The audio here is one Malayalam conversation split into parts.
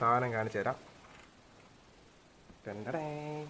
സാധനം കാണിച്ചു തരാം ടെണ്ടടേ.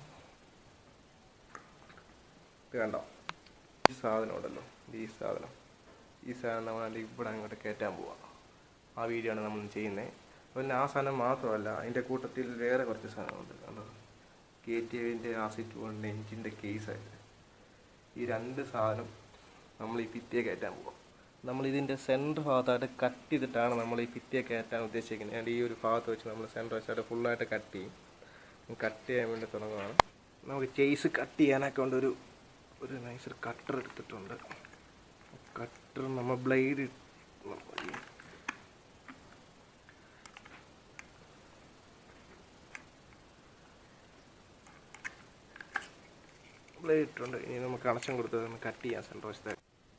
ഇത് കണ്ടോ ഈ സാധനം ഉണ്ടല്ലോ ഇത് ഈ സാധനം ഈ സാധനം നമ്മൾ ഇവിടെ അങ്ങോട്ട് കയറ്റാൻ പോവാം ആ വീഡിയോ ആണ് നമ്മൾ ചെയ്യുന്നത് പിന്നെ ആ സാധനം മാത്രമല്ല അതിൻ്റെ കൂട്ടത്തിൽ വേറെ കുറച്ച് സാധനമുണ്ട് കണ്ടോ കെ ടി എവിൻ്റെ ആസിറ്റ് കൊണ്ട് എഞ്ചിൻ്റെ കേസായിട്ട് ഈ രണ്ട് സാധനം നമ്മൾ ഈ ഭിത്തിയെ കയറ്റാൻ പോവാം നമ്മൾ ഇതിൻ്റെ സെൻറ്റർ ഭാഗത്തായിട്ട് കട്ട് ചെയ്തിട്ടാണ് നമ്മൾ ഈ ഭിത്തിയെ കയറ്റാൻ ഉദ്ദേശിക്കുന്നത് അതുകൊണ്ട് ഈ ഒരു ഭാഗത്ത് വെച്ച് നമ്മൾ സെൻറ്റർ വെച്ചായിട്ട് ഫുള്ളായിട്ട് കട്ട് ചെയ്യും കട്ട് ചെയ്യാൻ വേണ്ടി തുടങ്ങുകയാണ് നമുക്ക് ചേസ് കട്ട് ചെയ്യാനൊക്കെ ഉണ്ട് ഒരു ഒരു നൈസ് കട്ടർ എടുത്തിട്ടുണ്ട് കട്ടർ നമ്മൾ ബ്ലേഡ് ബ്ലേഡ് ഇട്ടുണ്ട് ഇനി നമുക്ക് കണക്ഷൻ കൊടുത്ത് കട്ട് ചെയ്യാം സെൻറ്റർ വശത്തെ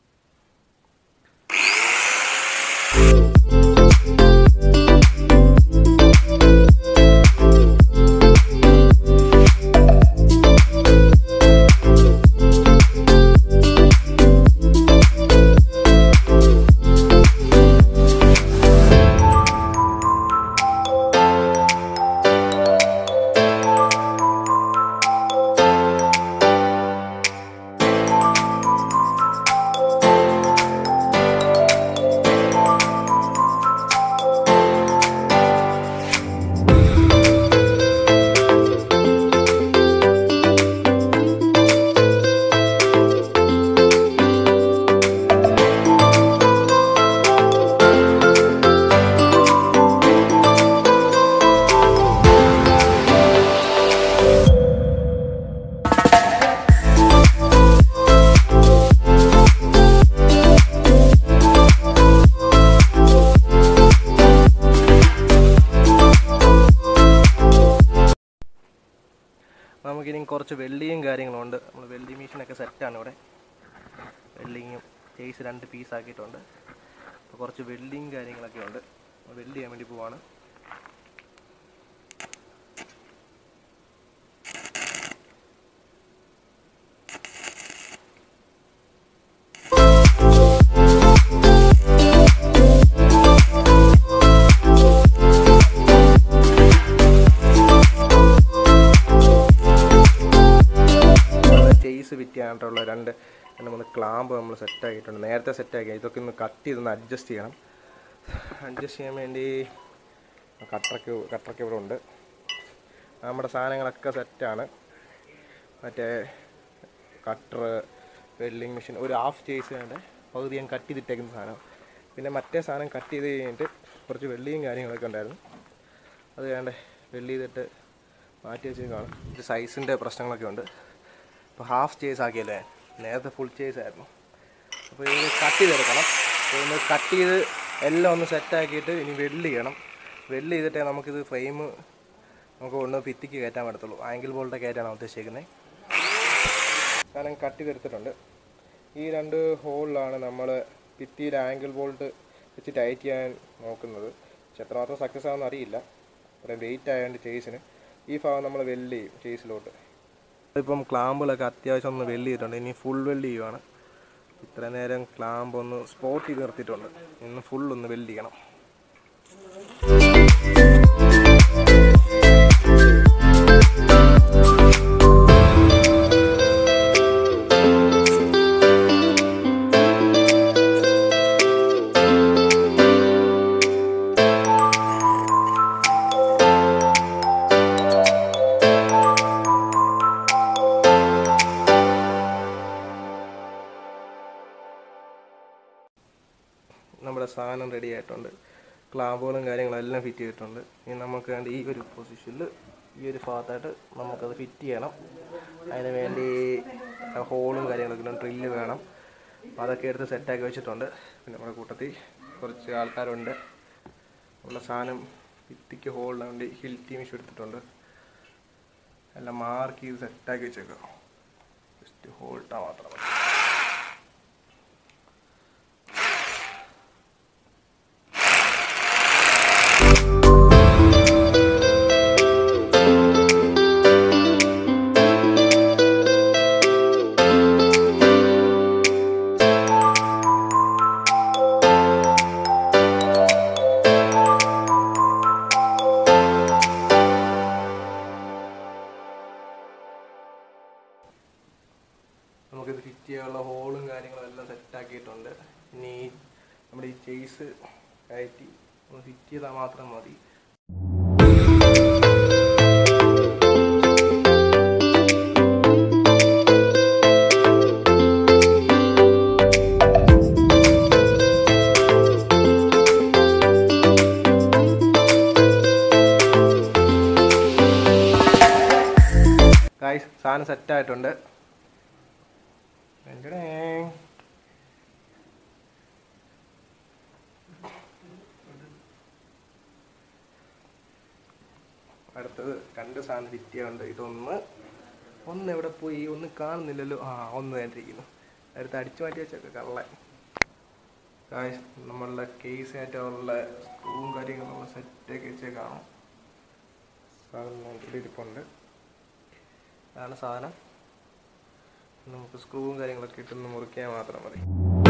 നമുക്കിനി കുറച്ച് വെള്ളിയും കാര്യങ്ങളുണ്ട് നമ്മൾ വെള്ളി മെഷീനൊക്കെ സെറ്റാണ് ഇവിടെ വെള്ളിയും ചേസ് രണ്ട് പീസ് ആക്കിയിട്ടുണ്ട് അപ്പോൾ കുറച്ച് വെള്ളിയും കാര്യങ്ങളൊക്കെ ഉണ്ട് അപ്പോൾ വെള്ളി ചെയ്യാൻ വേണ്ടി പോവാണ് ചേസ് വിറ്റാനായിട്ടുള്ള രണ്ട് രണ്ട് മൂന്ന് ക്ലാമ്പ് നമ്മൾ സെറ്റ് ആക്കിയിട്ടുണ്ട് നേരത്തെ സെറ്റ് ആക്കി ഇതൊക്കെ ഒന്ന് കട്ട് ചെയ്തൊന്ന് അഡ്ജസ്റ്റ് ചെയ്യണം അഡ്ജസ്റ്റ് ചെയ്യാൻ വേണ്ടി കട്ടറൊക്കെ കട്ടറൊക്കെ ഇവിടെ ഉണ്ട് നമ്മുടെ സാധനങ്ങളൊക്കെ സെറ്റാണ് മറ്റേ കട്ടർ വെൽഡിങ് മെഷീൻ ഒരു ഹാഫ് ചേസ് വേണ്ട പകുതി ഞാൻ കട്ട് ചെയ്തിട്ടേക്കുന്ന സാധനം പിന്നെ മറ്റേ സാധനം കട്ട് ചെയ്ത് കഴിഞ്ഞിട്ട് കുറച്ച് വെള്ളിയും കാര്യങ്ങളൊക്കെ ഉണ്ടായിരുന്നു അത് വേണ്ടേ വെള്ളി ചെയ്തിട്ട് മാറ്റി വെച്ച് കാണും ഇത് സൈസിൻ്റെ പ്രശ്നങ്ങളൊക്കെ ഉണ്ട് അപ്പോൾ ഹാഫ് ചേസ് ആക്കിയല്ലേ നേരത്തെ ഫുൾ ചേസ് ആയിരുന്നു അപ്പോൾ ഇത് കട്ട് ചെയ്തെടുക്കണം അപ്പോൾ ഒന്ന് കട്ട് ചെയ്ത് എല്ലാം ഒന്ന് സെറ്റാക്കിയിട്ട് ഇനി വെൽഡ് ചെയ്യണം വെൽഡ് ചെയ്തിട്ടേ നമുക്കിത് ഫ്രെയിം നമുക്ക് ഒന്ന് ഭിത്തിക്ക് കയറ്റാൻ പറ്റത്തുള്ളൂ ആംഗിൾ ബോൾട്ട് കയറ്റാണ് ഉദ്ദേശിക്കുന്നത് സാധനം കട്ട് ചെയ്തെടുത്തിട്ടുണ്ട് ഈ രണ്ട് ഹോളിലാണ് നമ്മൾ ഭിത്തിയിൽ ആംഗിൾ ബോൾട്ട് വെച്ച് ടൈറ്റ് ചെയ്യാൻ നോക്കുന്നത് പക്ഷെ എത്രമാത്രം സക്സസ് ആണെന്ന് അറിയില്ല ഇവിടെ വെയിറ്റ് ആയതുകൊണ്ട് ചേസിന് ഈ ഭാഗം നമ്മൾ വെൽഡ് ചെയ്യും ചേസിലോട്ട് ഇപ്പം ക്ലാമ്പുകളൊക്കെ അത്യാവശ്യം ഒന്ന് വെൽഡ് ചെയ്തിട്ടുണ്ട് ഇനി ഫുൾ വെൽഡ് ചെയ്യുവാണ് ഇത്ര നേരം ക്ലാമ്പ് ഒന്ന് സ്പോട്ട് ചെയ്ത് നിർത്തിയിട്ടുണ്ട് ഇന്ന് ഫുൾ ഒന്ന് വെൽഡ് ചെയ്യണം നമ്മുടെ സാധനം റെഡി ആയിട്ടുണ്ട് ക്ലാമ്പുകളും കാര്യങ്ങളും എല്ലാം ഫിറ്റ് ചെയ്തിട്ടുണ്ട് ഇനി നമുക്ക് വേണ്ടി ഈ ഒരു പൊസിഷനിൽ ഈ ഒരു ഭാഗത്തായിട്ട് നമുക്കത് ഫിറ്റ് ചെയ്യണം അതിന് വേണ്ടി ഹോളും കാര്യങ്ങളൊക്കെ ഉണ്ട് ഡ്രില്ല് വേണം അതൊക്കെ എടുത്ത് സെറ്റാക്കി വെച്ചിട്ടുണ്ട് പിന്നെ നമ്മുടെ കൂട്ടത്തിൽ കുറച്ച് ആൾക്കാരുണ്ട് നമ്മുടെ സാധനം ഭിത്തിക്ക് ഹോളിന് വേണ്ടി ഹിൽ ടീം ഇഷ്യൂ എടുത്തിട്ടുണ്ട് എല്ലാം മാർക്ക് ചെയ്ത് സെറ്റാക്കി വെച്ചേക്കാം ജസ്റ്റ് ഹോൾട്ടാ മാത്രം മതി ചെയ്യാനുള്ള ഹോളും കാര്യങ്ങളും എല്ലാം സെറ്റാക്കിയിട്ടുണ്ട് ഇനി നമ്മുടെ ഈ ചേസ് കയറ്റി ഒന്ന് ഫിറ്റ് ചെയ്താൽ മാത്രം മതി ഗായ്സ് സാധനം സെറ്റായിട്ടുണ്ട് എന്തടേ അടുത്തത് രണ്ട് സാധനം ഫിറ്റ് ചെയ്യാനുണ്ട് ഇതൊന്ന് ഒന്ന് എവിടെ പോയി ഒന്ന് കാണുന്നില്ലല്ലോ ആ ഒന്ന് കണ്ടിരിക്കുന്നു അടുത്ത് അടിച്ചു മാറ്റി വെച്ചേക്ക കള്ളൻ ഗായ്സ് നമ്മളുടെ കേസ് ആയിട്ടുള്ള സ്ക്രൂവും കാര്യങ്ങളും സെറ്റാക്കി വെച്ചേക്കാണ് സാധനം ഇവിടെ ഇരിപ്പുണ്ട് അതാണ് സാധനം നമുക്ക് സ്ക്രൂവും കാര്യങ്ങളൊക്കെ ഇട്ടൊന്ന് മുറിക്കാൻ മാത്രം മതി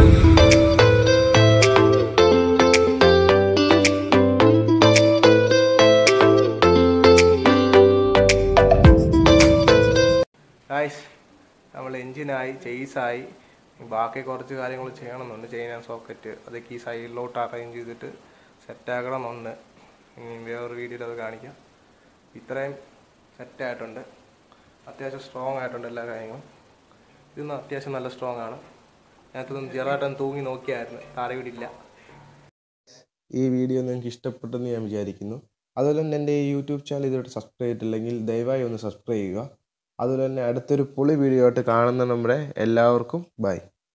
ഗായ്സ് നമ്മൾ എൻജിനായി ചെയ്സായി ബാക്കി കുറച്ച് കാര്യങ്ങൾ ചെയ്യണമെന്നുണ്ട് ചെയിൻ ആൻഡ് സോക്കറ്റ് അതൊക്കെ ഈ സൈഡിലോട്ട് അറേഞ്ച് ചെയ്തിട്ട് സെറ്റാക്കണമെന്നുണ്ട് ഇനി വേറൊരു വീഡിയോയിൽ അത് കാണിക്കാം ഇത്രയും സെറ്റായിട്ടുണ്ട് അത്യാവശ്യം സ്ട്രോങ് ആയിട്ടുണ്ട് എല്ലാ കാര്യങ്ങളും ഇതൊന്നും അത്യാവശ്യം നല്ല സ്ട്രോങ് ആണ് ഞങ്ങൾക്കിതൊന്ന് ചെറുതായിട്ടൊന്ന് തൂങ്ങി നോക്കിയായിരുന്നു താഴെ വീടില്ല ഈ വീഡിയോ നിങ്ങൾക്ക് ഇഷ്ടപ്പെട്ടെന്ന് ഞാൻ വിചാരിക്കുന്നു അതുപോലെ തന്നെ എൻ്റെ ഈ യൂട്യൂബ് ചാനൽ ഇതുവരെ സബ്സ്ക്രൈബ് ചെയ്തിട്ടില്ലെങ്കിൽ ദയവായി ഒന്ന് സബ്സ്ക്രൈബ് ചെയ്യുക അതുപോലെ തന്നെ അടുത്തൊരു പൊളി വീഡിയോ ആയിട്ട് കാണുന്ന നമ്മുടെ എല്ലാവർക്കും ബൈ